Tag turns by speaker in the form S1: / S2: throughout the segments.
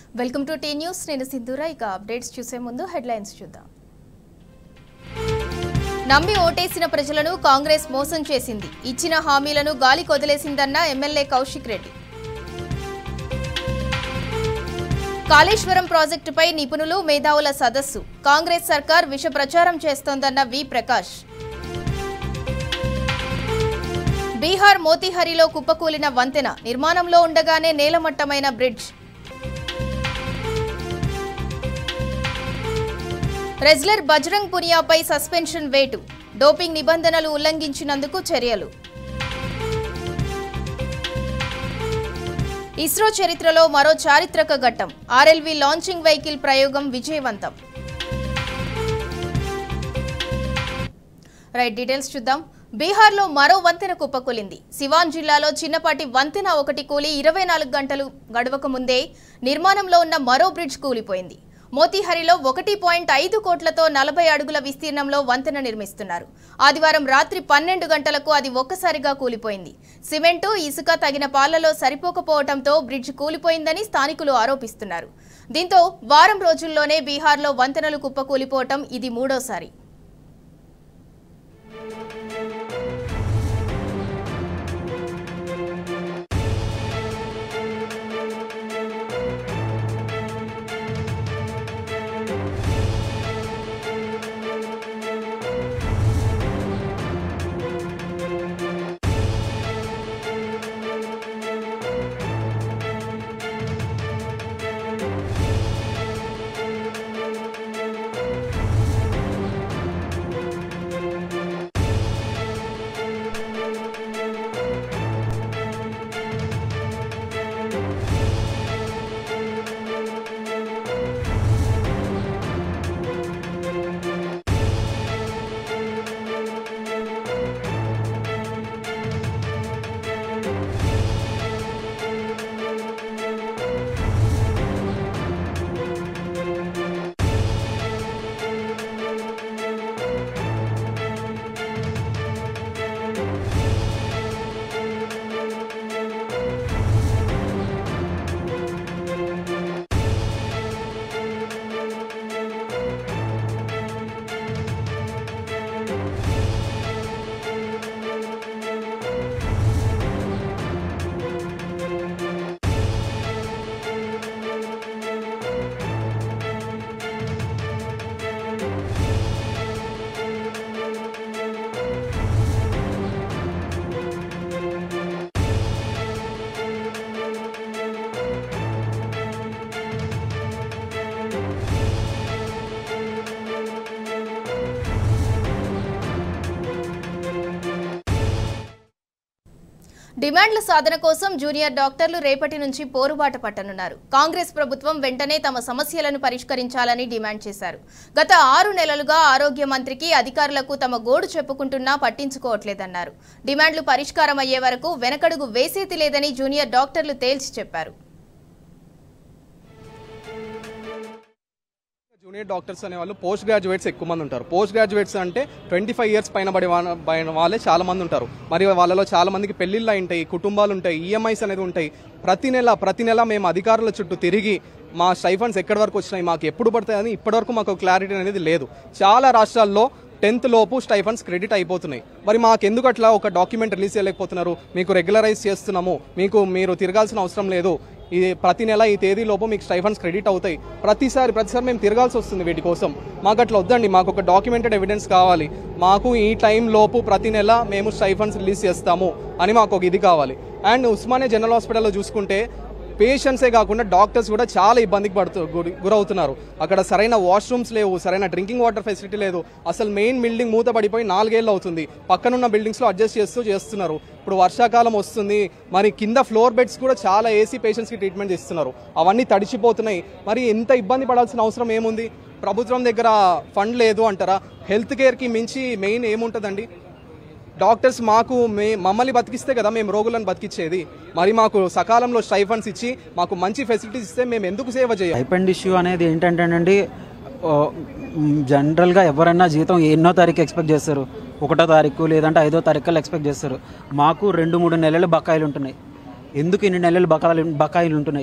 S1: welcome to tea news నేను సింధూర ఇక అప్డేట్స్ చూసే ముందు హెడ్లైన్స్ చూద్దాం నమ్మి ఓటేసిన ప్రజలను కాంగ్రెస్ మోసం చేసింది ఇచ్చిన హామీలను గాలి కొదిలేసిందన్న ఎమ్మెల్యే కౌశిక్ రెడ్డి కాళేశ్వరం ప్రాజెక్టుపై నిపుణులు మేధావుల సదస్సు కాంగ్రెస్ సర్కార్ విష ప్రచారం చేస్తోందన్న వి ప్రకాష్ బీహార్ మోతీహరిలో కుప్పకూలిన వంతెన నిర్మాణంలో ఉండగానే నేలమట్టమైన బ్రిడ్జ్ రెజ్లర్ బజరంగ్ పునియాపై సస్పెన్షన్ వేటు డోపింగ్ నిబంధనలు ఉల్లంఘించినందుకు చర్యలు ఇస్రో చరిత్రలో మరో చారిత్రక ఘట్టం ఆర్ఎల్వి లాంచింగ్ వెహికల్ ప్రయోగం విజయవంతం రైట్ డీటెయిల్స్ చూద్దాం బీహార్లో మరో వంతెన కుప్పకూలింది సివాన్ జిల్లాలో చిన్నపాటి వంతెన ఒకటి కూలి ఇరవై నాలుగు గంటలు గడవక ముందే నిర్మాణంలో ఉన్న మరో బ్రిడ్జ్ కూలిపోయింది మోతీహరిలో ఒకటి పాయింట్ ఐదు కోట్లతో నలభై అడుగుల విస్తీర్ణంలో వంతెన నిర్మిస్తున్నారు ఆదివారం రాత్రి పన్నెండు గంటలకు అది ఒక్కసారిగా కూలిపోయింది సిమెంటు ఇసుక తగిన పాలలో సరిపోకపోవడంతో బ్రిడ్జ్ కూలిపోయిందని స్థానికులు ఆరోపిస్తున్నారు దీంతో వారం రోజుల్లోనే బీహార్లో వంతెనలు కుప్పకూలిపోవటం ఇది మూడోసారి డిమాండ్ల సాధన కోసం జూనియర్ డాక్టర్లు రేపటి నుంచి పోరుబాట పట్టనున్నారు కాంగ్రెస్ ప్రభుత్వం వెంటనే తమ సమస్యలను పరిష్కరించాలని డిమాండ్ చేశారు గత ఆరు నెలలుగా ఆరోగ్య మంత్రికి అధికారులకు తమ గోడు చెప్పుకుంటున్నా పట్టించుకోవట్లేదన్నారు డిమాండ్లు పరిష్కారం అయ్యే వరకు వెనకడుగు వేసేది లేదని జూనియర్ డాక్టర్లు తేల్చి చెప్పారు
S2: జూనియర్ డాక్టర్స్ అనే వాళ్ళు పోస్ట్ గ్రాడ్యుయేట్స్ ఎక్కువ మంది ఉంటారు పోస్ట్ గ్రాడ్యుయేట్స్ అంటే ట్వంటీ ఫైవ్ ఇయర్స్ పైన పడి వా- పైన వాళ్ళే చాలా మంది ఉంటారు మరి వాళ్ళలో చాలా మందికి పెళ్లిళ్ళు ఉంటాయి కుటుంబాలు ఉంటాయి ఈఎంఐస్ అనేది ఉంటాయి ప్రతి నెల ప్రతి నెల మేము అధికారుల చుట్టూ తిరిగి మా స్టైఫండ్స్ ఎక్కడి వరకు వచ్చినాయి మాకు ఎప్పుడు పడతాయి అని ఇప్పటివరకు మాకు క్లారిటీ అనేది లేదు చాలా రాష్ట్రాల్లో టెన్త్ లోపు స్టైఫండ్స్ క్రెడిట్ అయిపోతున్నాయి మరి మాకు ఎందుకు అట్లా ఒక డాక్యుమెంట్ రిలీజ్ చేయలేకపోతున్నారు మీకు రెగ్యులరైజ్ చేస్తున్నాము మీకు మీరు తిరగాల్సిన అవసరం లేదు ఇది ప్రతి నెల ఈ తేదీలోపు మీకు స్టైఫండ్స్ క్రెడిట్ అవుతాయి ప్రతిసారి ప్రతిసారి మేము తిరగాల్సి వస్తుంది వీటి కోసం మాకు అట్లా వద్దండి మాకు ఒక డాక్యుమెంటెడ్ ఎవిడెన్స్ కావాలి మాకు ఈ టైం లోపు ప్రతి నెల మేము స్టైఫండ్స్ రిలీజ్ చేస్తాము అని మాకు ఒక ఇది కావాలి అండ్ ఉస్మానియా జనరల్ హాస్పిటల్లో చూసుకుంటే పేషెంట్సే కాకుండా డాక్టర్స్ కూడా చాలా ఇబ్బందికి పడుతూ గురి- గురవుతున్నారు అక్కడ సరైన వాష్రూమ్స్ లేవు సరైన డ్రింకింగ్ వాటర్ ఫెసిలిటీ లేదు అసలు మెయిన్ బిల్డింగ్ మూత పడిపోయి నాలుగేళ్ళు అవుతుంది పక్కనున్న బిల్డింగ్స్ లో అడ్జస్ట్ చేస్తూ చేస్తున్నారు ఇప్పుడు వర్షాకాలం వస్తుంది మరి కింద ఫ్లోర్ బెడ్స్ కూడా చాలా ఏసీ పేషెంట్స్ కి ట్రీట్మెంట్ ఇస్తున్నారు అవన్నీ తడిచిపోతున్నాయి మరి ఎంత ఇబ్బంది పడాల్సిన అవసరం ఏముంది ప్రభుత్వం దగ్గర ఫండ్ లేదు అంటారా హెల్త్ కేర్ కి మించి మెయిన్ ఏముంటుందండి డాక్టర్స్ మాకు మే మమ్మల్ని బతికిస్తే కదా మేము రోగులను బతికిచ్చేది మరి మాకు సకాలంలో స్టైఫండ్స్ ఇచ్చి మాకు మంచి ఫెసిలిటీస్ ఇస్తే మేము ఎందుకు సేవ చేయాలి
S3: స్టైపెండ్ ఇష్యూ అనేది ఏంటంటేనండి ఓ, మ్, జనరల్గా ఎవరైనా జీతం ఎన్నో తారీఖు ఎక్స్పెక్ట్ చేస్తారు ఒకటో తారీఖు లేదంటే ఐదో తారీఖులో ఎక్స్పెక్ట్ చేస్తారు మాకు రెండు మూడు నెలలు బకాయిలు ఉంటున్నాయి ఎందుకు ఇన్ని నెలలు బకాయిలు బకాయిలు ఉంటున్నాయి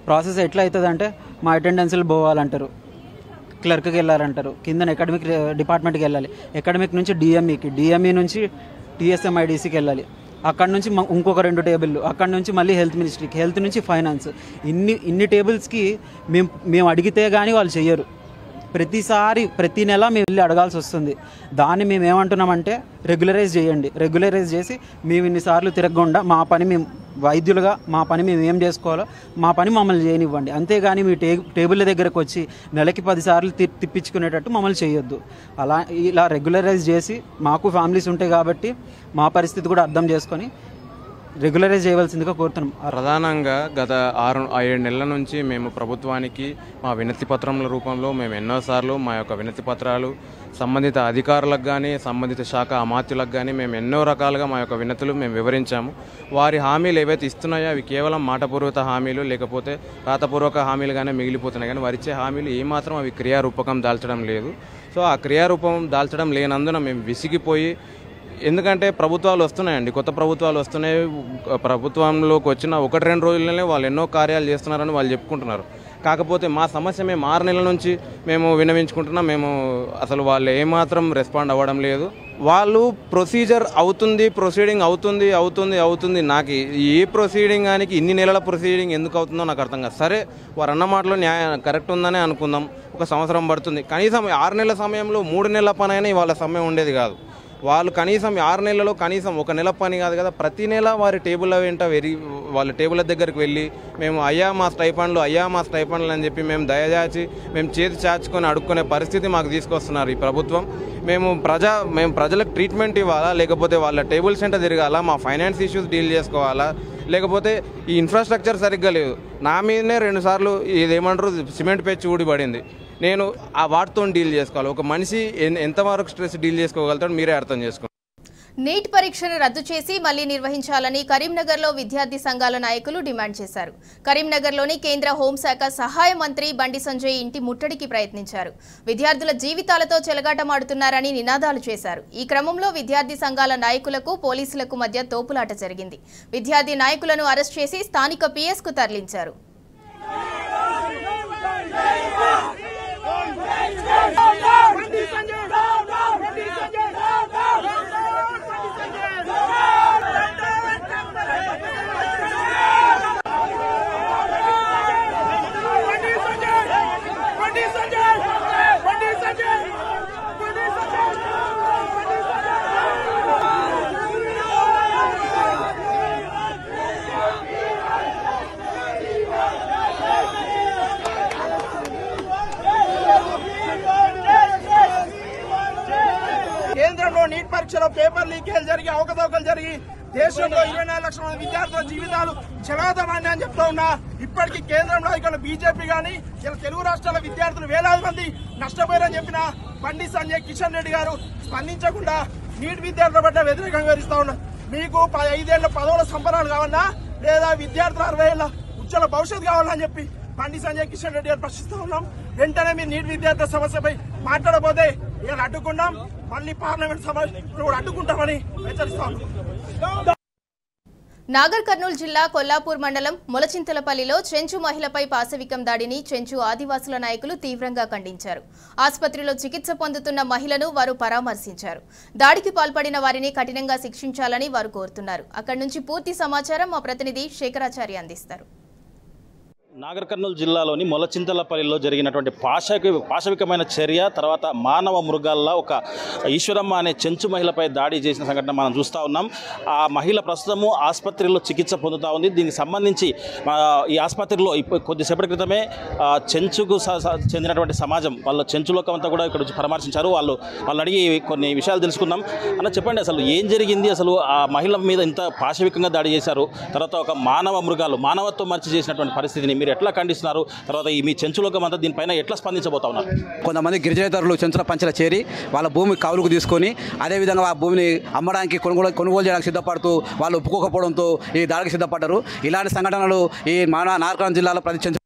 S3: ప్రాసెస్ ఎట్లా అవుతుంది అంటే మా అటెండెన్స్లు పోవాలంటారు క్లర్క్కి వెళ్ళాలంటారు కింద అకాడమిక్ డిపార్ట్మెంట్కి వెళ్ళాలి అకాడమిక్ నుంచి డిఎంఈకి డిఎంఈ నుంచి టీఎస్ఎంఐడిసికి వెళ్ళాలి అక్కడ నుంచి మ- ఇంకొక రెండు టేబుల్ అక్కడ నుంచి మళ్ళీ హెల్త్ మినిస్ట్రీకి హెల్త్ నుంచి ఫైనాన్స్ ఇన్ని ఇన్ని టేబుల్స్కి మేము మేము అడిగితే కానీ వాళ్ళు చెయ్యరు ప్రతిసారి ప్రతి నెల మేము వెళ్ళి అడగాల్సి వస్తుంది దాన్ని మేము ఏమంటున్నామంటే రెగ్యులరైజ్ చేయండి రెగ్యులరైజ్ చేసి మేము ఇన్నిసార్లు తిరగకుండా మా పని మేము వైద్యులుగా మా పని మేము ఏం చేసుకోవాలో మా పని మమ్మల్ని చేయనివ్వండి అంతేగాని మీ టే టేబుల్ దగ్గరకు వచ్చి నెలకి పదిసార్లు తి తిప్పించుకునేటట్టు మమ్మల్ని చేయొద్దు అలా ఇలా రెగ్యులరైజ్ చేసి మాకు ఫ్యామిలీస్ ఉంటాయి కాబట్టి మా పరిస్థితి కూడా అర్థం చేసుకొని రెగ్యులరైజ్ చేయవలసిందిగా కోరుతున్నాం
S4: ప్రధానంగా గత ఆరు ఏడు నెలల నుంచి మేము ప్రభుత్వానికి మా వినతి పత్రముల రూపంలో మేము ఎన్నోసార్లు మా యొక్క వినతి పత్రాలు సంబంధిత అధికారులకు కానీ సంబంధిత శాఖ అమాత్యులకు కానీ మేము ఎన్నో రకాలుగా మా యొక్క వినతులు మేము వివరించాము వారి హామీలు ఏవైతే ఇస్తున్నాయో అవి కేవలం మాటపూర్వక హామీలు లేకపోతే రాతపూర్వక హామీలుగానే మిగిలిపోతున్నాయి కానీ వారిచ్చే హామీలు ఏమాత్రం అవి క్రియారూపకం దాల్చడం లేదు సో ఆ క్రియారూపం దాల్చడం లేనందున మేము విసిగిపోయి ఎందుకంటే ప్రభుత్వాలు వస్తున్నాయండి కొత్త ప్రభుత్వాలు వస్తున్నాయి ప్రభుత్వంలోకి వచ్చిన ఒకటి రెండు రోజుల్లోనే వాళ్ళు ఎన్నో కార్యాలు చేస్తున్నారని వాళ్ళు చెప్పుకుంటున్నారు కాకపోతే మా సమస్య మేము ఆరు నెలల నుంచి మేము విన్నవించుకుంటున్నాం మేము అసలు వాళ్ళు ఏమాత్రం రెస్పాండ్ అవ్వడం లేదు వాళ్ళు ప్రొసీజర్ అవుతుంది ప్రొసీడింగ్ అవుతుంది అవుతుంది అవుతుంది నాకు ఏ ప్రొసీడింగ్ కానీ ఇన్ని నెలల ప్రొసీడింగ్ ఎందుకు అవుతుందో నాకు అర్థం కాదు సరే వారు అన్న మాటలో న్యాయ కరెక్ట్ ఉందనే అనుకుందాం ఒక సంవత్సరం పడుతుంది కనీసం ఆరు నెలల సమయంలో మూడు నెలల పని అయినా వాళ్ళ సమయం ఉండేది కాదు వాళ్ళు కనీసం ఆరు నెలలలో కనీసం ఒక నెల పని కాదు కదా ప్రతి నెల వారి టేబుల్ వెంట వెరి వాళ్ళ టేబుల్ దగ్గరికి వెళ్ళి మేము అయ్యా మా స్టైఫండ్లు అయ్యా మా స్టైఫండ్లు అని చెప్పి మేము దయచాచి మేము చేతి చాచుకొని అడుక్కునే పరిస్థితి మాకు తీసుకొస్తున్నారు ఈ ప్రభుత్వం మేము ప్రజా మేము ప్రజలకు ట్రీట్మెంట్ ఇవ్వాలా లేకపోతే వాళ్ళ టేబుల్ సెంటర్ తిరగాలా మా ఫైనాన్స్ ఇష్యూస్ డీల్ చేసుకోవాలా లేకపోతే ఈ ఇన్ఫ్రాస్ట్రక్చర్ సరిగ్గా లేదు నా మీదనే రెండుసార్లు ఇదేమంటారు సిమెంట్ పెచ్చి ఊడిపడింది నేను ఆ వాటితో డీల్ చేసుకోవాలి ఒక మనిషి ఎన్- ఎంతవరకు స్ట్రెస్ డీల్ చేసుకోగలుగుతాడో మీరే అర్థం చేసుకోండి
S1: నీట్ పరీక్షను రద్దు చేసి మళ్లీ నిర్వహించాలని కరీంనగర్లో విద్యార్థి సంఘాల నాయకులు డిమాండ్ చేశారు కరీంనగర్లోని కేంద్ర హోంశాఖ సహాయ మంత్రి బండి సంజయ్ ఇంటి ముట్టడికి ప్రయత్నించారు విద్యార్థుల జీవితాలతో చెలగాటమాడుతున్నారని నినాదాలు చేశారు ఈ క్రమంలో విద్యార్థి సంఘాల నాయకులకు పోలీసులకు మధ్య తోపులాట జరిగింది విద్యార్థి నాయకులను అరెస్ట్ చేసి స్థానిక పిఎస్కు తరలించారు
S5: కేంద్రంలో నీట్ పరీక్షలో పేపర్ లీకేజ్ జరిగి అవకతవకలు జరిగి దేశంలో ఇరవై నాలుగు లక్షల మంది విద్యార్థుల జీవితాలు చెలగదమని అని చెప్తా ఉన్నా ఇప్పటికీ కేంద్రంలో ఇక్కడ బీజేపీ గాని ఇలా తెలుగు రాష్ట్రాల విద్యార్థులు వేలాది మంది నష్టపోయారని చెప్పిన బండి సంజయ్ కిషన్ రెడ్డి గారు స్పందించకుండా నీట్ విద్యార్థుల పట్ల వ్యతిరేకంగా వివరిస్తా ఉన్నారు మీకు ప- ఐదేళ్ల పదవుల సంబరాలు కావాలన్నా లేదా విద్యార్థుల అరవై ఏళ్ల ఉజ్వల భవిష్యత్తు కావాలని చెప్పి బండి సంజయ్ కిషన్ రెడ్డి గారు ప్రశ్నిస్తా ఉన్నాం వెంటనే మీరు నీటి విద్యార్థుల సమస్యపై మాట్లాడబోతే ఇక అడ్డుకున్నాం మళ్ళీ పార్లమెంట్ సమావేశంలో కూడా అడ్డుకుంటామని హెచ్చరిస్తా ఉన్నాం
S1: నాగర్ కర్నూలు జిల్లా కొల్లాపూర్ మండలం ములచింతలపల్లిలో చెంచు మహిళపై పాశవికం దాడిని చెంచు ఆదివాసుల నాయకులు తీవ్రంగా ఖండించారు ఆసుపత్రిలో చికిత్స పొందుతున్న మహిళను వారు పరామర్శించారు దాడికి పాల్పడిన వారిని కఠినంగా శిక్షించాలని వారు కోరుతున్నారు అక్కడి నుంచి పూర్తి సమాచారం మా ప్రతినిధి శేఖరాచారి అందిస్తారు
S6: నాగర్ కర్నూలు జిల్లాలోని మొలచింతలపల్లిలో జరిగినటువంటి పాశవిక పాశవికమైన చర్య తర్వాత మానవ మృగాల్లో ఒక ఈశ్వరమ్మ అనే చెంచు మహిళపై దాడి చేసిన సంఘటన మనం చూస్తూ ఉన్నాం ఆ మహిళ ప్రస్తుతము ఆసుపత్రిలో చికిత్స పొందుతూ ఉంది దీనికి సంబంధించి ఆ, ఈ ఆసుపత్రిలో ఇప్పుడు కొద్దిసేపటి క్రితమే ఆ, చెంచుకు స- స- చెందినటువంటి సమాజం వాళ్ళ చెంచు లోకం అంతా కూడా ఇక్కడ వచ్చి పరామర్శించారు వాళ్ళు వాళ్ళు అడిగి కొన్ని విషయాలు తెలుసుకుందాం అన్న చెప్పండి అసలు ఏం జరిగింది అసలు ఆ మహిళ మీద ఇంత పాశవికంగా దాడి చేశారు తర్వాత ఒక మానవ మృగాలు మానవత్వం మర్చి చేసినటువంటి పరిస్థితిని మీరు ఎట్లా ఖండిస్తున్నారు తర్వాత ఈ మీ చెంచులోకం అంతా దీనిపైన ఎట్లా స్పందించబోతా ఉన్నారు
S7: కొంతమంది గిరిజనేతరులు చెంచుల పంచల చేరి వాళ్ళ భూమి కౌలుకు తీసుకొని అదేవిధంగా ఆ భూమిని అమ్మడానికి కొనుగోలు కొనుగోలు చేయడానికి సిద్ధపడుతూ వాళ్ళు ఒప్పుకోకపోవడంతో ఈ దాడికి సిద్ధపడ్డారు ఇలాంటి సంఘటనలు ఈ మన నాగరం జిల్లాలో ప్రతి చెంచు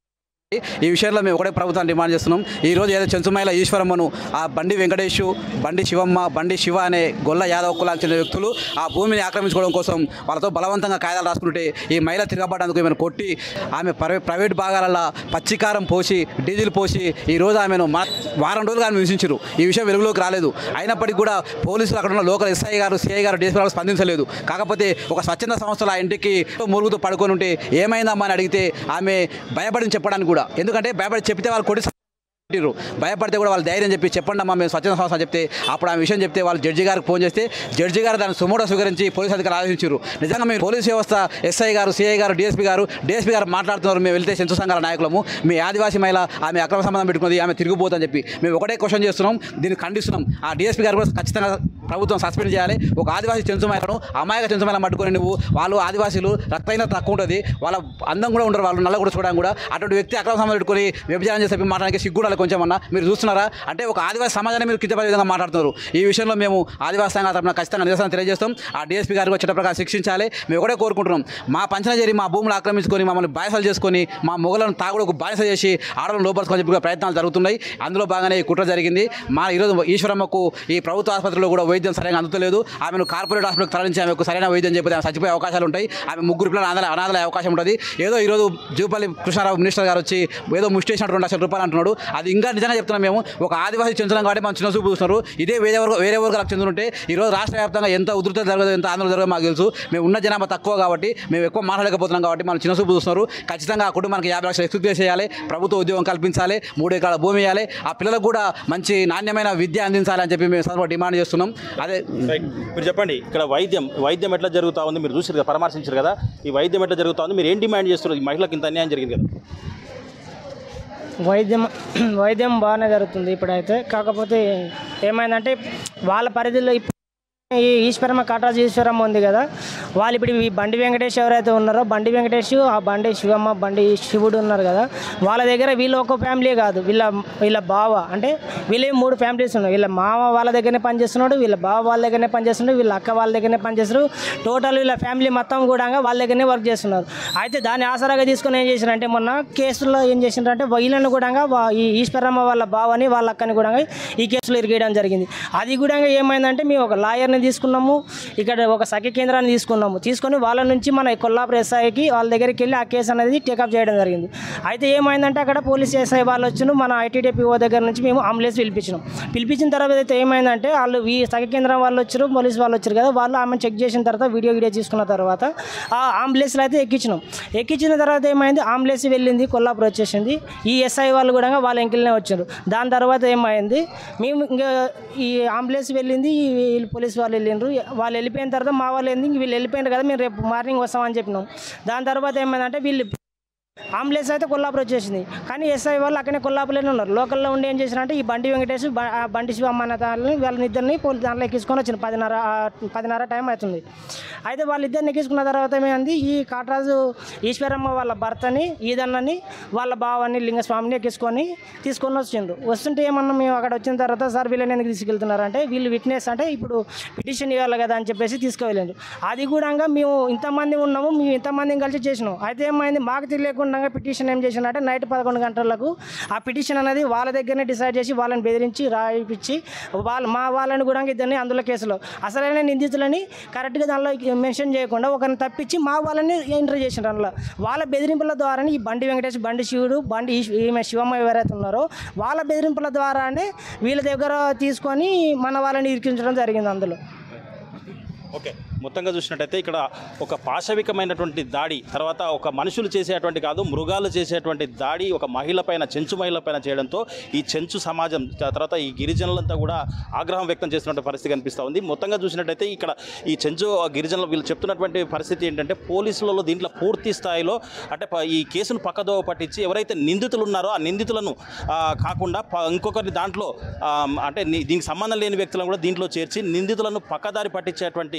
S7: ఈ విషయంలో మేము ఒకటే ప్రభుత్వాన్ని డిమాండ్ చేస్తున్నాం ఈ రోజు ఏదో చెంచుమైల ఈశ్వరమ్మను ఆ బండి వెంకటేష్ బండి శివమ్మ బండి శివ అనే గొల్ల యాదవ్ కులానికి చెందిన వ్యక్తులు ఆ భూమిని ఆక్రమించుకోవడం కోసం వాళ్ళతో బలవంతంగా కాయిదాలు రాసుకుంటే ఈ మహిళ తిరగబడ్డందుకు ఈమెను కొట్టి ఆమె ప్రైవే ప్రైవేట్ భాగాలలో పచ్చికారం పోసి డీజిల్ పోసి ఈ రోజు ఆమెను మా వారం రోజులు ఆమె హింసించారు ఈ విషయం వెలుగులోకి రాలేదు అయినప్పటికీ కూడా పోలీసులు అక్కడ ఉన్న లోకల్ ఎస్ఐ గారు సిఐ గారు డిఎస్పీ గారు స్పందించలేదు కాకపోతే ఒక స్వచ్ఛంద సంస్థలు ఆ ఇంటికి మురుగుతూ పడుకొని ఉంటే ఏమైందమ్మా అని అడిగితే ఆమె భయపడింది చెప్పడానికి కూడా ఎందుకంటే భయపడి చెప్తే వాళ్ళు కొట్టి పెట్టిర్రు భయపడితే కూడా వాళ్ళు ధైర్యం చెప్పి చెప్పండి అమ్మా మేము స్వచ్ఛంద సంస్థ చెప్తే అప్పుడు ఆ విషయం చెప్తే వాళ్ళు జడ్జి గారికి ఫోన్ చేస్తే జడ్జి గారు దాన్ని సుమోటో స్వీకరించి పోలీస్ అధికారులు ఆదేశించారు నిజంగా మీరు పోలీస్ వ్యవస్థ ఎస్ఐ గారు సిఐ గారు డిఎస్పీ గారు డిఎస్పీ గారు మాట్లాడుతున్నారు మేము వెళ్తే సెంచు సంఘాల నాయకులము మీ ఆదివాసీ మహిళ ఆమె అక్రమ సంబంధం పెట్టుకున్నది ఆమె తిరిగిపోతుందని చెప్పి మేము ఒకటే క్వశ్చన్ చేస్తున్నాం దీన్ని ఖండిస్తున్నాం ఆ డిఎస్పీ గారు కూడా ఖచ్చితంగా ప్రభుత్వం సస్పెండ్ చేయాలి ఒక ఆదివాసీ చెంచు మహిళను అమాయక చెంచు మహిళ పట్టుకొని నువ్వు వాళ్ళు ఆదివాసీలు రక్తైన తక్కువ ఉంటుంది వాళ్ళ అందం కూడా ఉండరు వాళ్ళు నల్ల కూడా చూడడం కూడా అటువంటి వ్యక్తి అక్రమ సంబంధం పెట్టుకొని వ్యభిచారం చేసి చెప్పి మాట్లాడానికి సిగ్గుడాలి కొంచెం అన్న మీరు చూస్తున్నారా అంటే ఒక ఆదివాసీ సమాజాన్ని మీరు కించపడే విధంగా మాట్లాడుతున్నారు ఈ విషయంలో మేము ఆదివాసీ సంఘాల తరపున ఖచ్చితంగా నిరసన తెలియజేస్తాం ఆ డిఎస్పీ గారికి వచ్చేట ప్రకారం శిక్షించాలి మేము ఒకటే కోరుకుంటున్నాం మా పంచన చేరి మా భూములు ఆక్రమించుకొని మమ్మల్ని బానిసలు చేసుకొని మా మొగలను తాగుడుకు బానిస చేసి ఆడలను లోపరుచుకొని చెప్పి ప్రయత్నాలు జరుగుతున్నాయి అందులో భాగంగానే ఈ కుట్ర జరిగింది మా ఈరోజు ఈశ్వరమ్మకు ఈ ప్రభుత్వ ఆసుపత్రిలో కూడా వైద్యం సరైన అందుతలేదు ఆమెను కార్పొరేట్ హాస్పిటల్కి తరలించి ఆమెకు సరైన వైద్యం చెప్పి ఆమె చచ్చిపోయే అవకాశాలు ఉంటాయి ఆమె ముగ్గురు పిల్లలు అనాథ అనాథలే అవకాశం ఉంటుంది ఏదో ఈరోజు జూపల్లి కృష్ణారావు మినిస్టర్ గారు వచ్చి ఏదో ముష్టేసినట్టు రెండు లక్షల రూపాయలు అంటున్నాడు అది ఇంకా నిజంగా చెప్తున్నాం మేము ఒక ఆదివాసీ చెందుతున్నాం కాబట్టి మనం చిన్న చూపు చూస్తున్నారు ఇదే వేరే వర్గ వేరే వర్గాలకు చెందుతుంటే ఈరోజు రాష్ట్ర వ్యాప్తంగా ఎంత ఉధృత జరగదు ఎంత ఆందోళన జరగదు మాకు తెలుసు మేము ఉన్న జనాభా తక్కువ కాబట్టి మేము ఎక్కువ మాట్లాడలేకపోతున్నాం కాబట్టి మనం చిన్న చూపు చూస్తున్నారు ఖచ్చితంగా ఆ కుటుంబానికి యాభై లక్షలు ఎక్స్క్యూజ్ చేయాలి ప్రభుత్వ ఉద్యోగం కల్పించాలి మూడు ఎకరాల భూమి ఇవ్వాలి ఆ పిల్లలకు కూడా మంచి నాణ్యమైన విద్య అందించాలి అని చెప్పి మేము సందర్భంగా డిమాండ్ చేస్తున్నాం అదే
S6: రైట్ మీరు చెప్పండి ఇక్కడ వైద్యం వైద్యం ఎట్లా జరుగుతా ఉంది మీరు చూసారు కదా పరామర్శించారు కదా ఈ వైద్యం ఎట్లా జరుగుతా ఉంది మీరు ఏం డిమాండ్ చేస్తున్నారు ఈ మహిళకి ఇంత అన్యాయం జరిగింది కదా
S8: వైద్యం వైద్యం బాగానే జరుగుతుంది ఇప్పుడైతే కాకపోతే ఏమైందంటే వాళ్ళ పరిధిలో ఇప్పుడు ఈ ఈశ్వరమ్మ కాటరాజు ఈశ్వరమ్మ ఉంది కదా వాళ్ళు ఇప్పుడు ఈ బండి వెంకటేష్ ఎవరైతే ఉన్నారో బండి వెంకటేష్ ఆ బండి శివమ్మ బండి శివుడు ఉన్నారు కదా వాళ్ళ దగ్గర వీళ్ళు ఒక ఫ్యామిలీ కాదు వీళ్ళ వీళ్ళ బావ అంటే వీళ్ళే మూడు ఫ్యామిలీస్ ఉన్నాయి వీళ్ళ మామ వాళ్ళ దగ్గరనే పనిచేస్తున్నాడు వీళ్ళ బావ వాళ్ళ దగ్గరనే పనిచేస్తున్నాడు వీళ్ళ అక్క వాళ్ళ దగ్గరనే పనిచేస్తారు టోటల్ వీళ్ళ ఫ్యామిలీ మొత్తం కూడా వాళ్ళ దగ్గరనే వర్క్ చేస్తున్నారు అయితే దాన్ని ఆసరాగా తీసుకొని ఏం చేశారంటే మొన్న కేసులో ఏం చేసిండ్రంటే వీళ్ళని కూడా వా- ఈ ఈశ్వరమ్మ వాళ్ళ బావని వాళ్ళ అక్కని కూడా ఈ కేసులో ఇరిగేయడం జరిగింది అది కూడా ఏమైందంటే మేము ఒక లాయర్ని తీసుకున్నాము ఇక్కడ ఒక సఖి కేంద్రాన్ని తీసుకున్నాము తీసుకొని వాళ్ళ నుంచి మన కొల్లాపూర్ ఎస్ఐకి వాళ్ళ దగ్గరికి వెళ్ళి ఆ కేసు అనేది టేకప్ చేయడం జరిగింది అయితే ఏమైందంటే అక్కడ పోలీస్ ఎస్ఐ వాళ్ళు వచ్చిన మన ఐటీడీపీఓ దగ్గర నుంచి మేము అంబులెన్స్ పిలిపించినాం పిలిపించిన తర్వాత అయితే ఏమైందంటే వాళ్ళు ఈ సఖి కేంద్రం వాళ్ళు వచ్చారు పోలీస్ వాళ్ళు వచ్చారు కదా వాళ్ళు ఆమె చెక్ చేసిన తర్వాత వీడియో వీడియో తీసుకున్న తర్వాత ఆ అంబులెన్స్లో అయితే ఎక్కించినాం ఎక్కించిన తర్వాత ఏమైంది అంబులెన్స్ వెళ్ళింది కొల్లాపూర్ వచ్చేసింది ఈ ఎస్ఐ వాళ్ళు కూడా వాళ్ళ ఎంకిల్నే వచ్చారు దాని తర్వాత ఏమైంది మేము ఇంకా ఈ అంబులెన్స్ వెళ్ళింది ఈ వీళ్ళు పోలీస్ వాళ్ళు వెళ్ళిండ్రు వాళ్ళు వెళ్ళిపోయిన తర్వాత మా వాళ్ళు ఏంది ఇంక వీళ్ళు వెళ్ళిపోయినారు కదా మేము రేపు మార్నింగ్ వస్తామని చెప్పినాం దాని తర్వాత ఏమైందంటే వీళ్ళు అంబులెన్స్ అయితే కొల్లాపూర్ వచ్చేసింది కానీ ఎస్ఐ వాళ్ళు అక్కడే కొల్లాపూర్లోనే ఉన్నారు లోకల్లో ఉండి ఏం చేశారంటే ఈ బండి వెంకటేష్ బ- ఆ బండి శివమ్మ అన్న దాన్ని వాళ్ళని ఇద్దరిని పోలీస్ దాంట్లో ఎక్కించుకొని వచ్చింది పదిన్నర ఆ, పదిన్నర టైం అవుతుంది అయితే వాళ్ళిద్దరిని ఎక్కించుకున్న తర్వాత ఏమైంది ఈ కాటరాజు ఈశ్వరమ్మ వాళ్ళ భర్తని ఈదన్నని వాళ్ళ బావని లింగస్వామిని ఎక్కించుకొని తీసుకొని వచ్చిండ్రు వస్తుంటే ఏమన్నా మేము అక్కడ వచ్చిన తర్వాత సార్ వీళ్ళని ఎందుకు తీసుకెళ్తున్నారంటే వీళ్ళు విట్నెస్ అంటే ఇప్పుడు పిటిషన్ ఇవ్వాలి కదా అని చెప్పేసి తీసుకువెళ్ళండు అది కూడా మేము ఇంతమంది ఉన్నాము మేము ఇంతమందిని కలిసి చేసినాం అయితే ఏమైంది మాకు తెలియకుండా పిటిషన్ ఏం చేసినంటే నైట్ పదకొండు గంటలకు ఆ పిటిషన్ అనేది వాళ్ళ దగ్గరనే డిసైడ్ చేసి వాళ్ళని బెదిరించి రాయిపించి వాళ్ళు మా వాళ్ళని కూడా ఇద్దరిని అందులో కేసులో అసలైన నిందితులని కరెక్ట్గా దానిలో మెన్షన్ చేయకుండా ఒకరిని తప్పించి మా వాళ్ళని ఎంటర్ చేసిండ్రు అందులో వాళ్ళ బెదిరింపుల ద్వారానే ఈ బండి వెంకటేష్ బండి శివుడు బండి ఈశ్- ఈమె శివమ్మ ఎవరైతే ఉన్నారో వాళ్ళ బెదిరింపుల ద్వారానే వీళ్ళ దగ్గర తీసుకొని మన వాళ్ళని ఇరికించడం జరిగింది అందులో
S6: ఓకే మొత్తంగా చూసినట్టయితే ఇక్కడ ఒక పాశవికమైనటువంటి దాడి తర్వాత ఒక మనుషులు చేసేటువంటి కాదు మృగాలు చేసేటువంటి దాడి ఒక మహిళ పైన చెంచు మహిళ పైన చేయడంతో ఈ చెంచు సమాజం త- తర్వాత ఈ గిరిజనులంతా కూడా ఆగ్రహం వ్యక్తం చేస్తున్న పరిస్థితి కనిపిస్తూ ఉంది మొత్తంగా చూసినట్టయితే ఇక్కడ ఈ చెంచు ఆ గిరిజనులు వీళ్ళు చెప్తున్నటువంటి పరిస్థితి ఏంటంటే పోలీసులలో దీంట్లో పూర్తి స్థాయిలో అంటే ప- ఈ కేసును పక్కదోవ పట్టించి ఎవరైతే నిందితులు ఉన్నారో ఆ నిందితులను ఆ, కాకుండా ప- ఇంకొకరిని దాంట్లో ఆ, అంటే ని- దీనికి సంబంధం లేని వ్యక్తులను కూడా దీంట్లో చేర్చి నిందితులను పక్కదారి పట్టించేటువంటి ఆ,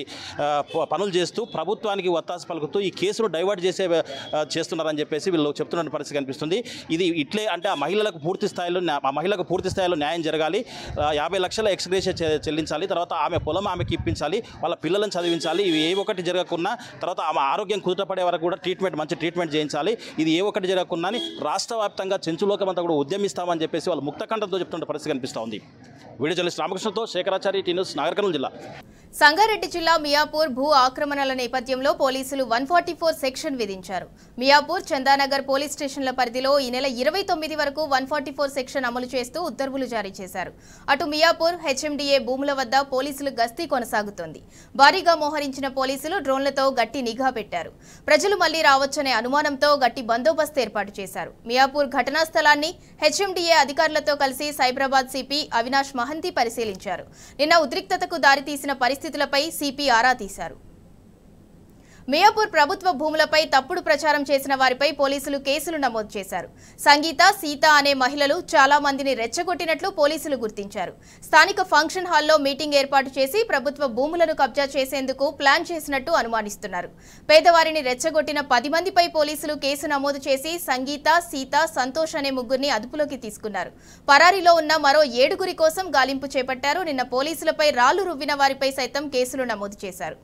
S6: ప- పనులు చేస్తూ ప్రభుత్వానికి ఒత్తాస పలుకుతూ ఈ కేసును డైవర్ట్ చేసే ఆ, చేస్తున్నారని చెప్పేసి వీళ్ళు చెప్తున్న పరిస్థితి కనిపిస్తుంది ఇది ఇట్లే అంటే ఆ మహిళలకు పూర్తి స్థాయిలో న్యా- ఆ మహిళకు పూర్తి స్థాయిలో న్యాయం జరగాలి ఆ, యాభై లక్షల ఎక్స్గ్రేషియా చె- చెల్లించాలి తర్వాత ఆమె పొలం ఆమెకి ఇప్పించాలి వాళ్ళ పిల్లలను చదివించాలి ఇవి ఏ ఒక్కటి జరగకున్నా తర్వాత ఆమె ఆరోగ్యం కుదుటపడే వరకు కూడా ట్రీట్మెంట్ మంచి ట్రీట్మెంట్ చేయించాలి ఇది ఏ ఒక్కటి జరగకున్నా అని రాష్ట్ర వ్యాప్తంగా చెంచులోకమంతా కూడా ఉద్యమిస్తామని చెప్పేసి వాళ్ళు ముక్తకంఠంతో చెప్తున్న పరిస్థితి కనిపిస్తూ ఉంది వీడియో జర్నలిస్ట్ రామకృష్ణతో శేఖరాచారి టీ న్యూస్ నాగర్ కర్నూలు జిల్లా
S1: సంగారెడ్డి జిల్లా మియాపూర్ భూ ఆక్రమణల నేపథ్యంలో పోలీసులు వన్ ఫార్టీ ఫోర్ సెక్షన్ విధించారు మియాపూర్ చందానగర్ పోలీస్ స్టేషన్ల పరిధిలో ఈ నెల ఇరవై తొమ్మిది వరకు వన్ ఫార్టీ ఫోర్ సెక్షన్ అమలు చేస్తూ ఉత్తర్వులు జారీ చేశారు అటు మియాపూర్ హెచ్ఎండిఏ భూముల వద్ద పోలీసులు గస్తీ కొనసాగుతోంది భారీగా మోహరించిన పోలీసులు డ్రోన్లతో గట్టి నిఘా పెట్టారు ప్రజలు మళ్లీ రావచ్చనే అనుమానంతో గట్టి బందోబస్తు ఏర్పాటు చేశారు మియాపూర్ ఘటనా స్థలాన్ని హెచ్ఎండిఏ అధికారులతో కలిసి సైబరాబాద్ సిపి అవినాష్ మహంతి పరిశీలించారు నిన్న ఉద్రిక్తతకు దారితీసిన పరిస్థితులపై సిపి ఆరా తీశారు మియాపూర్ ప్రభుత్వ భూములపై తప్పుడు ప్రచారం చేసిన వారిపై పోలీసులు కేసులు నమోదు చేశారు సంగీత సీత అనే మహిళలు చాలా మందిని రెచ్చగొట్టినట్లు పోలీసులు గుర్తించారు స్థానిక ఫంక్షన్ హాల్లో మీటింగ్ ఏర్పాటు చేసి ప్రభుత్వ భూములను కబ్జా చేసేందుకు ప్లాన్ చేసినట్టు అనుమానిస్తున్నారు పేదవారిని రెచ్చగొట్టిన పది మందిపై పోలీసులు కేసు నమోదు చేసి సంగీత సీత సంతోష్ అనే ముగ్గురిని అదుపులోకి తీసుకున్నారు పరారీలో ఉన్న మరో ఏడుగురి కోసం గాలింపు చేపట్టారు నిన్న పోలీసులపై రాళ్లు రువ్విన వారిపై సైతం కేసులు నమోదు చేశారు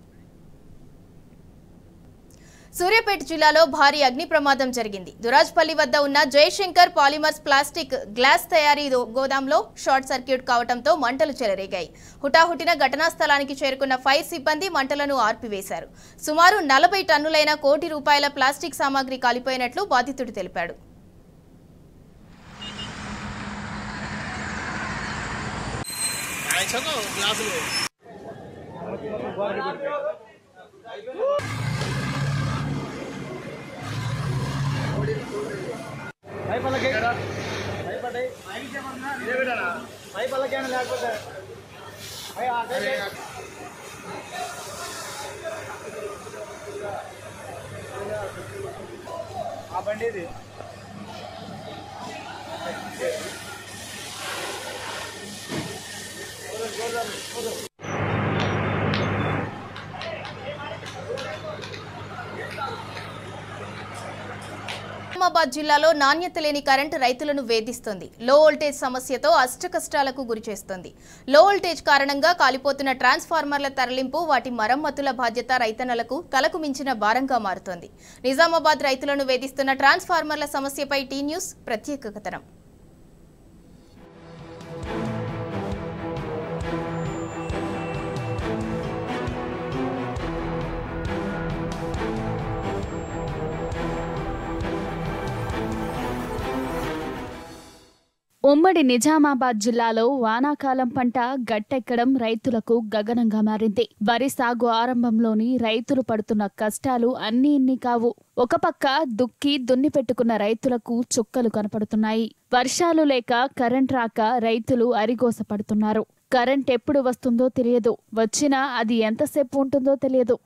S1: సూర్యాపేట జిల్లాలో భారీ అగ్ని ప్రమాదం జరిగింది దురాజ్పల్లి వద్ద ఉన్న జయశంకర్ పాలిమర్స్ ప్లాస్టిక్ గ్లాస్ తయారీ దో- గోదాంలో షార్ట్ సర్క్యూట్ కావడంతో మంటలు చెలరేగాయి హుటాహుటిన ఘటనా స్థలానికి చేరుకున్న ఫైర్ సిబ్బంది మంటలను ఆర్పివేశారు సుమారు నలభై టన్నులైన కోటి రూపాయల ప్లాస్టిక్ సామాగ్రి కాలిపోయినట్లు బాధితుడు తెలిపాడు నిజామాబాద్ జిల్లాలో నాణ్యత లేని కరెంటు రైతులను వేధిస్తోంది లో వోల్టేజ్ సమస్యతో అష్టకష్టాలకు గురిచేస్తోంది లో వోల్టేజ్ కారణంగా కాలిపోతున్న ట్రాన్స్ఫార్మర్ల తరలింపు వాటి మరమ్మతుల బాధ్యత రైతన్నలకు తలకు మించిన భారంగా మారుతోంది నిజామాబాద్ రైతులను వేధిస్తున్న ట్రాన్స్ఫార్మర్ల సమస్యపై టీ న్యూస్ ప్రత్యేక కథనం
S9: ఉమ్మడి నిజామాబాద్ జిల్లాలో వానాకాలం పంట గట్టెక్కడం రైతులకు గగనంగా మారింది వరి సాగు ఆరంభంలోని రైతులు పడుతున్న కష్టాలు అన్ని ఇన్ని కావు ఒక పక్క దుక్కి దున్ని పెట్టుకున్న రైతులకు చుక్కలు కనపడుతున్నాయి వర్షాలు లేక కరెంట్ రాక రైతులు అరిగోస పడుతున్నారు కరెంట్ ఎప్పుడు వస్తుందో తెలియదు వచ్చినా అది ఎంతసేపు ఉంటుందో తెలియదు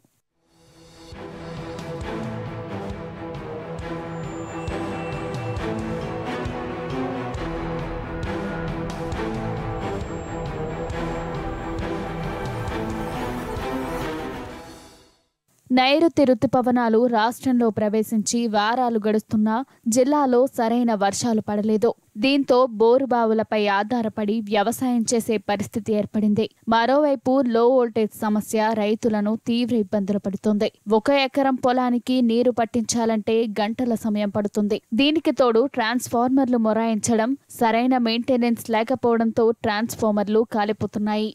S9: నైరుతి రుతుపవనాలు రాష్ట్రంలో ప్రవేశించి వారాలు గడుస్తున్నా జిల్లాలో సరైన వర్షాలు పడలేదు దీంతో బోరుబావులపై ఆధారపడి వ్యవసాయం చేసే పరిస్థితి ఏర్పడింది మరోవైపు లో వోల్టేజ్ సమస్య రైతులను తీవ్ర ఇబ్బందులు పడుతుంది ఒక ఎకరం పొలానికి నీరు పట్టించాలంటే గంటల సమయం పడుతుంది దీనికి తోడు ట్రాన్స్ఫార్మర్లు మొరాయించడం సరైన మెయింటెనెన్స్ లేకపోవడంతో ట్రాన్స్ఫార్మర్లు కాలిపోతున్నాయి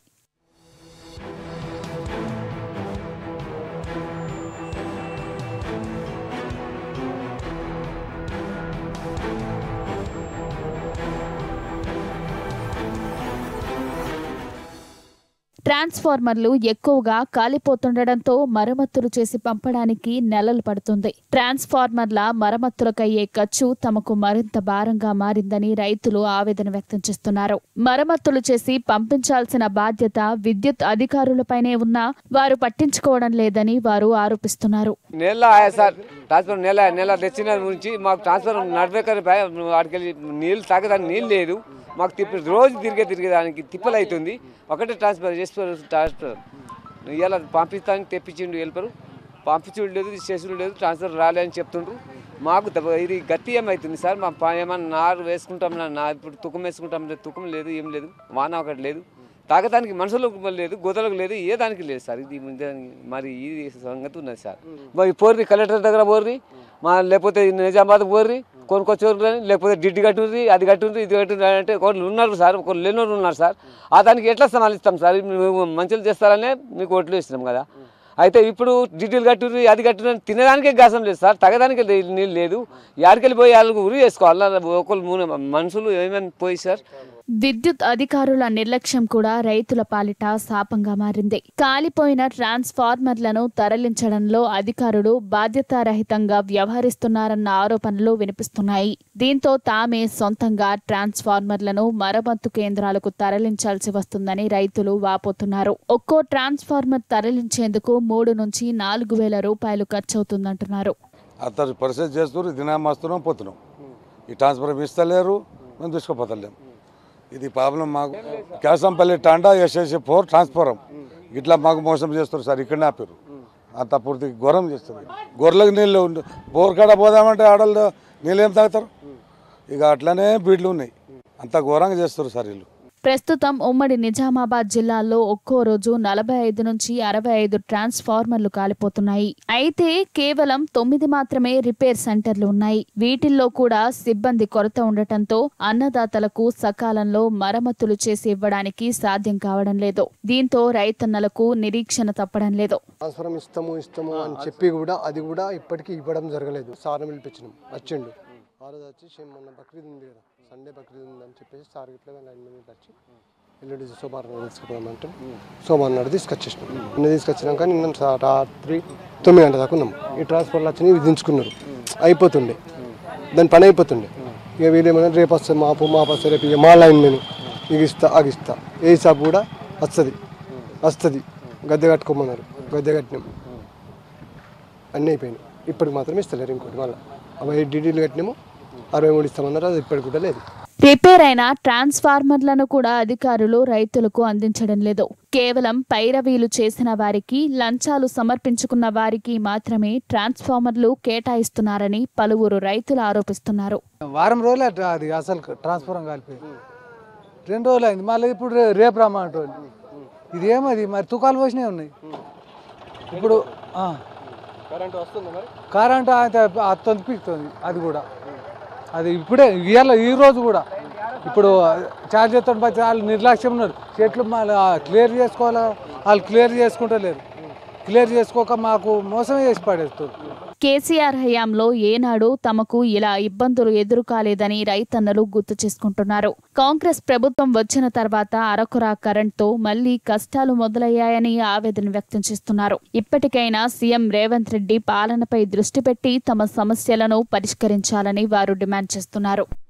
S9: ట్రాన్స్ఫార్మర్లు ఎక్కువగా కాలిపోతుండటంతో మరమ్మతులు చేసి పంపడానికి నెలలు పడుతుంది ట్రాన్స్ఫార్మర్ల మరమ్మతులకయ్యే ఖర్చు తమకు మరింత భారంగా మారిందని రైతులు ఆవేదన వ్యక్తం చేస్తున్నారు మరమ్మతులు చేసి పంపించాల్సిన బాధ్యత విద్యుత్ అధికారులపైనే ఉన్నా వారు పట్టించుకోవడం లేదని వారు ఆరోపిస్తున్నారు
S10: నెల ఆయా సార్ ట్రాన్స్ఫర్ నెల నెల తెచ్చిన నుంచి మాకు ట్రాన్స్ఫర్ నడవకరి వాడికి నీళ్ళు తాగడానికి నీళ్ళు లేదు మాకు తిప్పి రోజు తిరిగే తిరిగేదానికి తిప్పలు అవుతుంది ఒకటే ట్రాన్స్ఫర్ చేసి ట్రాన్స్ఫర్ ఇవాళ పంపిస్తానికి తెప్పించిండు హెల్పరు పంపించుడు లేదు చేసుడు లేదు ట్రాన్స్ఫర్ రాలే అని చెప్తుండ్రు మాకు దెబ్బ- ఇది గట్టి ఏమవుతుంది సార్ మా పా- ఏమన్నా నారు వేసుకుంటాం నా ఇప్పుడు తుకం వేసుకుంటాం లేదు తుకం లేదు ఏం లేదు వాన ఒకటి లేదు తాగడానికి మనుషులకు లేదు గోదలకు లేదు ఏ దానికి లేదు సార్ ఇది దానికి మరి ఇది సంగతి ఉన్నది సార్ మరి పోర్రి కలెక్టర్ దగ్గర పోర్రి మా లేకపోతే నిజామాబాద్ పోర్రి కొనుక్కొచ్చారు అని లేకపోతే డిడ్డి కట్టుండ్రి అది కట్టుండ్రి ఇది కట్టుండ్రి అని అంటే ఒకళ్ళు ఉన్నారు సార్ ఒకళ్ళు లేనోళ్ళు ఉన్నారు సార్ ఆ దానికి ఎట్లా సమాలిస్తాం సార్ మేము మంచిలు చేస్తారనే మీకు ఓట్లు ఇస్తున్నాం కదా అయితే ఇప్పుడు డీటెయిల్ కట్టుర్రి అది కట్టుర్రి అని తినడానికే గాసం లేదు సార్ తగ్గడానికి లే- నీళ్ళు లేదు యాడికెళ్ళి పోయి వాళ్ళకి ఉరి చేసుకోవాలి ఒకళ్ళు మూడు మనుషులు ఏమైనా పోయి సార్
S9: విద్యుత్ అధికారుల నిర్లక్ష్యం కూడా రైతుల పాలిట శాపంగా మారింది కాలిపోయిన ట్రాన్స్ఫార్మర్లను తరలించడంలో అధికారులు బాధ్యతారహితంగా వ్యవహరిస్తున్నారన్న ఆరోపణలు వినిపిస్తున్నాయి దీంతో తామే సొంతంగా ట్రాన్స్ఫార్మర్లను మరమ్మత్తు కేంద్రాలకు తరలించాల్సి వస్తుందని రైతులు వాపోతున్నారు ఒక్కో ట్రాన్స్ఫార్మర్ తరలించేందుకు మూడు నుంచి నాలుగు వేల రూపాయలు ఖర్చవుతుందంటున్నారు
S11: అతను పరిస్థితి చేస్తున్నారు దినం వస్తున్నాం పోతున్నాం ఈ ట్రాన్స్ఫర్ ఇస్తలేరు మేము తీసుకుపోతలేం ఇది ప్రాబ్లం మాకు Keshampally Thanda SSC four transformer ఇట్లా మాకు మోసం చేస్తారు సార్ ఇక్కడనే ఆపారు అంత పూర్తి ఘోరం చేస్తుంది గొర్రెలకు నీళ్ళు ఉండు బోర్ కాడ పోదామంటే ఆడలు నీళ్ళు ఏం తాగుతారు ఇక అట్లనే బీడ్లు ఉన్నాయి అంత ఘోరంగా చేస్తారు సార్ వీళ్ళు
S9: ప్రస్తుతం ఉమ్మడి నిజామాబాద్ జిల్లాలో ఒక్కో రోజు నలభై ఐదు నుంచి అరవై ఐదు ట్రాన్స్ఫార్మర్లు కాలిపోతున్నాయి అయితే కేవలం తొమ్మిది మాత్రమే రిపేర్ సెంటర్లు ఉన్నాయి వీటిల్లో కూడా సిబ్బంది కొరత ఉండటంతో అన్నదాతలకు సకాలంలో మరమ్మతులు చేసి ఇవ్వడానికి సాధ్యం కావడం లేదు దీంతో రైతన్నలకు నిరీక్షణ తప్పడం లేదు
S12: ట్రాన్స్ఫరం ఇస్తాము ఇస్తాము అని చెప్పి కూడా అది కూడా ఇప్పటికీ ఇవ్వడం జరగలేదు సార్ని పిలిపించినాం వచ్చిండు ఆ రోజు వచ్చి "షే, మొన్న బక్రీద్ ఉంది కదా సండే బక్రీద్ ఉంది అని చెప్పేసి సార్ ఇట్లా లైన్ మీద వచ్చి ఎల్లుండి సోమవారం నాడు తీసుకుపోదామంటే సోమవారం నాడు తీసుకొచ్చేసినాం నిన్న తీసుకొచ్చినాక నిన్న సా- రాత్రి తొమ్మిది గంటల దాకా ఉన్నాం ఈ ట్రాన్స్ఫర్లు వచ్చినాయి ఇవి దించుకున్నారు అయిపోతుండే దాని పని అయిపోతుండే ఇక వీళ్ళేమన్నా రేపు వస్తుంది మాపు మాపు వస్తుంది రేపు ఇక మా లైన్ నేను ఇక ఇస్తా ఆగిస్తా ఏ షాప్ కూడా వస్తుంది వస్తుంది గద్దె కట్టుకోమన్నారు గద్దె కట్టినాం అన్నీ అయిపోయినాయి ఇప్పటికి మాత్రం ఇస్తలేరు ఇంకోటి మళ్ళీ అవి డీడీలు కట్టినాము అరవై మూడు ఇస్తామన్నారు అది ఇప్పటికి కూడా లేదు
S9: రిపేర్ అయిన ట్రాన్స్ఫార్మర్లను కూడా అధికారులు రైతులకు అందించడం లేదు కేవలం పైరవీలు చేసిన వారికి లంచాలు సమర్పించుకున్న వారికి మాత్రమే ట్రాన్స్ఫార్మర్లు కేటాయిస్తున్నారని పలువురు రైతులు ఆరోపిస్తున్నారు
S13: వారం రోజులు అట్లా అది అసలు ట్రాన్స్ఫారం కలిపి రెండు రోజులు అయింది మళ్ళీ ఇప్పుడు రే- రేపు రమ్మంటోళ్ళు ఇది ఏమది మరి తుకాలు పోసినవి ఉన్నాయి ఇప్పుడు ఆ,
S12: కరెంట్ వస్తుంది మరి
S13: కరెంట్ అయితే అత్తంది పీకుతుంది అది కూడా అది ఇప్పుడే ఇవాళ ఈ రోజు కూడా ఇప్పుడు ఛార్జ్ చేస్తాడు బట్టి వాళ్ళు నిర్లక్ష్యం ఉన్నారు చెట్లు మళ్ళీ క్లియర్ చేసుకోవాలా వాళ్ళు క్లియర్ చేసుకుంటలేరు క్లియర్ చేసుకోక మాకు మోసం చేసి పడేస్తారు
S9: కేసీఆర్ హయాంలో ఏనాడు తమకు ఇలా ఇబ్బందులు ఎదురు కాలేదని రైతన్నలు గుర్తు చేసుకుంటున్నారు కాంగ్రెస్ ప్రభుత్వం వచ్చిన తర్వాత అరకురా కరెంట్తో మళ్లీ కష్టాలు మొదలయ్యాయని ఆవేదన వ్యక్తం చేస్తున్నారు ఇప్పటికైనా సీఎం రేవంత్ రెడ్డి పాలనపై దృష్టి పెట్టి తమ సమస్యలను పరిష్కరించాలని వారు డిమాండ్ చేస్తున్నారు